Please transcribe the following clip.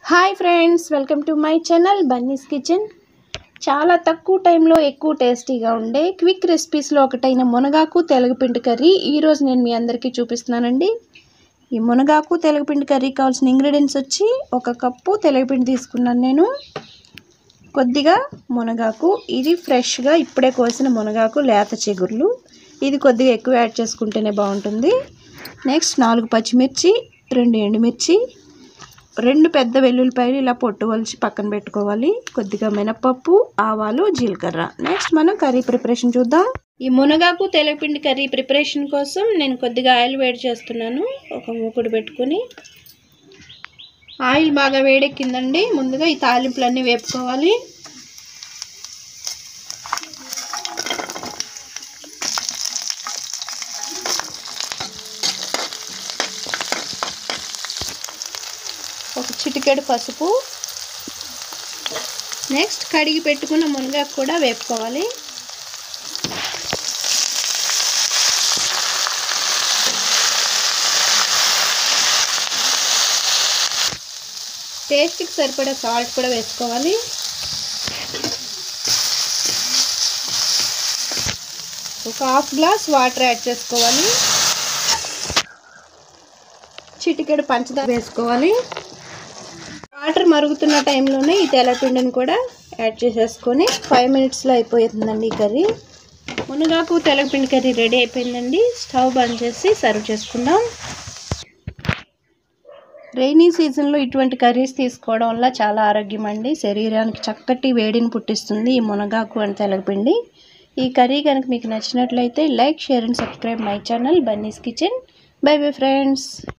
hi friends welcome to my channel Bunny's kitchen చాలా తక్కువ టైంలో ఎక్కువ టేస్టీగా ఉండే క్విక్ రెసిపీస్లో ఒకటైన మునగాకు తెలగపిండి కర్రీ ఈరోజు నేను మీ అందరికీ చూపిస్తున్నానండి ఈ మునగాకు తెలగపిండి కర్రీ కావాల్సిన ఇంగ్రీడియంట్స్ వచ్చి ఒక కప్పు తెలగపిండి తీసుకున్నాను నేను కొద్దిగా మునగాకు ఇది ఫ్రెష్గా ఇప్పుడే కోసిన మునగాకు లేత చిగుర్లు ఇది కొద్దిగా ఎక్కువ యాడ్ చేసుకుంటేనే బాగుంటుంది నెక్స్ట్ నాలుగు పచ్చిమిర్చి రెండు ఎండుమిర్చి రెండు పెద్ద వెల్లుల్లిపాయలు ఇలా పొట్టు వలిచి పక్కన పెట్టుకోవాలి కొద్దిగా మినపప్పు ఆవాలు జీలకర్ర నెక్స్ట్ మనం కర్రీ ప్రిపరేషన్ చూద్దాం ఈ మునగాకు తెలగపిండి కర్రీ ప్రిపరేషన్ కోసం నేను కొద్దిగా ఆయిల్ వేడి చేస్తున్నాను ఒక మూకుడు పెట్టుకొని ఆయిల్ బాగా వేడెక్కిందండి ముందుగా ఈ తాలింపులన్నీ వేపుకోవాలి ఒక చిటికెడు పసుపు నెక్స్ట్ కడిగి పెట్టుకున్న మునగాకు కూడా వేపుకోవాలి టేస్ట్కి సరిపడా సాల్ట్ కూడా వేసుకోవాలి ఒక హాఫ్ గ్లాస్ వాటర్ యాడ్ చేసుకోవాలి చిటికెడు పంచదార వేసుకోవాలి వాటర్ మరుగుతున్న టైంలోనే ఈ తెల్లపిండిని కూడా యాడ్ చేసేసుకొని ఫైవ్ మినిట్స్లో అయిపోతుందండి ఈ కర్రీ మునగాకు తెల్లపిండి కర్రీ రెడీ అయిపోయిందండి స్టవ్ బంద్ చేసి సర్వ్ చేసుకుందాం రైనీ సీజన్లో ఇటువంటి కర్రీస్ తీసుకోవడం వల్ల చాలా ఆరోగ్యం అండి శరీరానికి చక్కటి వేడిని పుట్టిస్తుంది ఈ మునగాకు అని తెలగపిండి ఈ కర్రీ కనుక మీకు నచ్చినట్లయితే like share and subscribe my channel Bunny's kitchen bye bye friends